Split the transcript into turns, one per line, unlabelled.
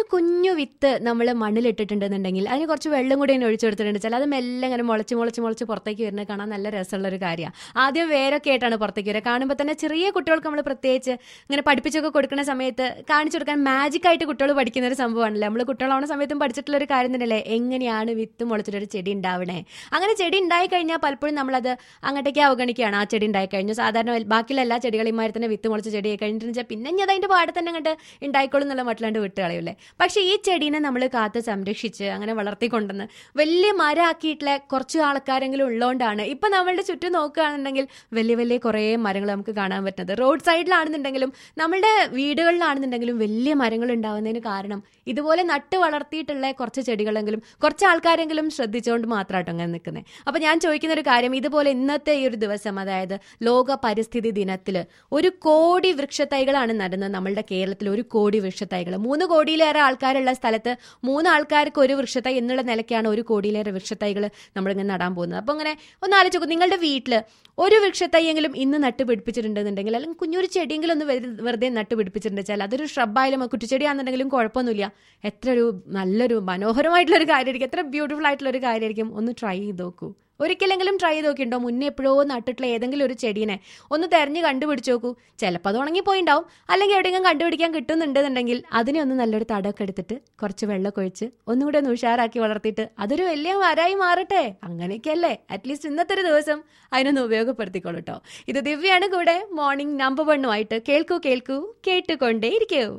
കുഞ്ഞു വിത്ത് നമ്മൾ മണ്ണിലിട്ടിട്ടുണ്ടെന്നുണ്ടെങ്കിൽ അതിന് കുറച്ച് വെള്ളം കൂടി തന്നെ ഒഴിച്ചു കൊടുത്തിട്ടുണ്ട് ചില അത് മെല്ലെ ഇങ്ങനെ മുളച്ച് മുളച്ച് മുളച്ച് പുറത്തേക്ക് വരുന്നത് കാണാൻ നല്ല രസമുള്ള ഒരു കാര്യമാണ് ആദ്യം വേരൊക്കെ ആയിട്ടാണ് പുറത്തേക്ക് വരിക കാണുമ്പോൾ തന്നെ ചെറിയ കുട്ടികൾക്ക് നമ്മൾ പ്രത്യേകിച്ച് ഇങ്ങനെ പഠിപ്പിച്ചൊക്കെ കൊടുക്കുന്ന സമയത്ത് കാണിച്ചു കൊടുക്കാൻ മാജിക് ആയിട്ട് കുട്ടികൾ പഠിക്കുന്ന ഒരു സംഭവമാണല്ലോ നമ്മൾ കുട്ടികളാവുന്ന സമയത്തും പഠിച്ചിട്ടുള്ള ഒരു കാര്യം തന്നെയല്ലേ എങ്ങനെയാണ് വിത്ത് മുളച്ചിട്ടൊരു ചെടി ഉണ്ടാവണേ അങ്ങനെ ചെടി ഉണ്ടായി കഴിഞ്ഞാൽ പലപ്പോഴും നമ്മളത് അങ്ങോട്ടേക്ക് അവഗണിക്കുകയാണ് ആ ചെടി ഉണ്ടായി കഴിഞ്ഞു സാധാരണ ബാക്കിയുള്ള എല്ലാ ചെടികളും ഇമാതിരി തന്നെ വിത്ത് മുളച്ച ചെടി കഴിഞ്ഞിട്ട് വെച്ചാൽ പിന്നെ ഞാൻ അതിന്റെ പാടെ തന്നെ അങ്ങോട്ട് ഉണ്ടായിക്കോളും എന്നുള്ള മട്ടിലാണ്ട് വിട്ട് കളയൂലേ പക്ഷേ ഈ ചെടീനെ നമ്മൾ കാത്ത് സംരക്ഷിച്ച് അങ്ങനെ വളർത്തിക്കൊണ്ടുവന്ന് വലിയ മരമാക്കിയിട്ടുള്ള കുറച്ച് ആൾക്കാരെങ്കിലും ഉള്ളതുകൊണ്ടാണ് ഇപ്പൊ നമ്മളുടെ ചുറ്റും നോക്കുകയാണെന്നുണ്ടെങ്കിൽ വലിയ വലിയ കുറേ മരങ്ങൾ നമുക്ക് കാണാൻ പറ്റുന്നത് റോഡ് സൈഡിലാണെന്നുണ്ടെങ്കിലും നമ്മളുടെ വീടുകളിലാണെന്നുണ്ടെങ്കിലും വലിയ മരങ്ങൾ ഉണ്ടാവുന്നതിന് കാരണം ഇതുപോലെ നട്ട് വളർത്തിയിട്ടുള്ള കുറച്ച് ചെടികളെങ്കിലും കുറച്ച് ആൾക്കാരെങ്കിലും ശ്രദ്ധിച്ചുകൊണ്ട് മാത്രമാട്ടോ അങ്ങനെ നിൽക്കുന്നത് അപ്പൊ ഞാൻ ചോദിക്കുന്ന ഒരു കാര്യം ഇതുപോലെ ഇന്നത്തെ ഈ ഒരു ദിവസം അതായത് ലോക പരിസ്ഥിതി ദിനത്തിൽ ഒരു കോടി വൃക്ഷത്തൈകളാണ് നടുന്നത് നമ്മളുടെ കേരളത്തിൽ ഒരു കോടി വൃക്ഷത്തൈകൾ മൂന്ന് കോടിയിലേറെ ആൾക്കാരുള്ള സ്ഥലത്ത് മൂന്ന് ആൾക്കാർക്ക് ഒരു വൃക്ഷത്തൈ എന്നുള്ള നിലയ്ക്കാണ് ഒരു കോടിയിലേറെ വൃക്ഷത്തൈകൾ നമ്മളിങ്ങനെ നടാൻ പോകുന്നത് അപ്പോൾ അങ്ങനെ ഒന്ന് ആലോചിച്ച് നോക്കൂ നിങ്ങളുടെ വീട്ടിൽ ഒരു വൃക്ഷത്തൈയെങ്കിലും ഇന്ന് നട്ട് പിടിപ്പിച്ചിട്ടുണ്ടെന്നുണ്ടെങ്കിൽ അല്ലെങ്കിൽ കുഞ്ഞൊരു ചെടിയെങ്കിലും ഒന്ന് വെറു- വെറുതെ നട്ട് പിടിപ്പിച്ചിട്ടുണ്ടെച്ചാൽ അതൊരു ഷ്രബായാലും കുറ്റിച്ചെടിയാണെന്നുണ്ടെങ്കിലും കുഴപ്പമൊന്നുമില്ല എത്ര ഒരു നല്ലൊരു മനോഹരമായിട്ടുള്ള ഒരു കാര്യമായിരിക്കും എത്ര ബ്യൂട്ടിഫുൾ ആയിട്ടുള്ള ഒരു കാര്യമായിരിക്കും ഒന്ന് ട്രൈ ചെയ്ത് നോക്കൂ ഒരിക്കലെങ്കിലും ട്രൈ ചെയ്ത് നോക്കിയിട്ടുണ്ടോ മുന്നേ എപ്പോഴോ നട്ടിട്ടുള്ള ഏതെങ്കിലും ഒരു ചെടീനെ ഒന്ന് തെരഞ്ഞ് കണ്ടുപിടിച്ച് നോക്കൂ ചിലപ്പോൾ അത് ഉണങ്ങിപ്പോയിണ്ടാവും അല്ലെങ്കിൽ എവിടെയെങ്കിലും കണ്ടുപിടിക്കാൻ കിട്ടുന്നുണ്ടെന്നുണ്ടെങ്കിൽ അതിനെ ഒന്ന് നല്ലൊരു തടമൊക്കെ എടുത്തിട്ട് കുറച്ച് വെള്ളമൊക്കെ ഒഴിച്ച് ഒന്നും കൂടെ ഒന്ന് ഉഷാറാക്കി വളർത്തിയിട്ട് അതൊരു വലിയ മരമായി മാറട്ടെ അങ്ങനെയൊക്കെയല്ലേ അറ്റ്ലീസ്റ്റ് ഇന്നത്തെ ഒരു ദിവസം അതിനൊന്ന് ഉപയോഗപ്പെടുത്തിക്കോളൂ കേട്ടോ ഇത് ദിവ്യാണ് കൂടെ മോർണിംഗ് നമ്പർ വണ്ണുമായിട്ട് കേൾക്കൂ കേൾക്കൂ കേട്ടുകൊണ്ടേ ഇരിക്കൂ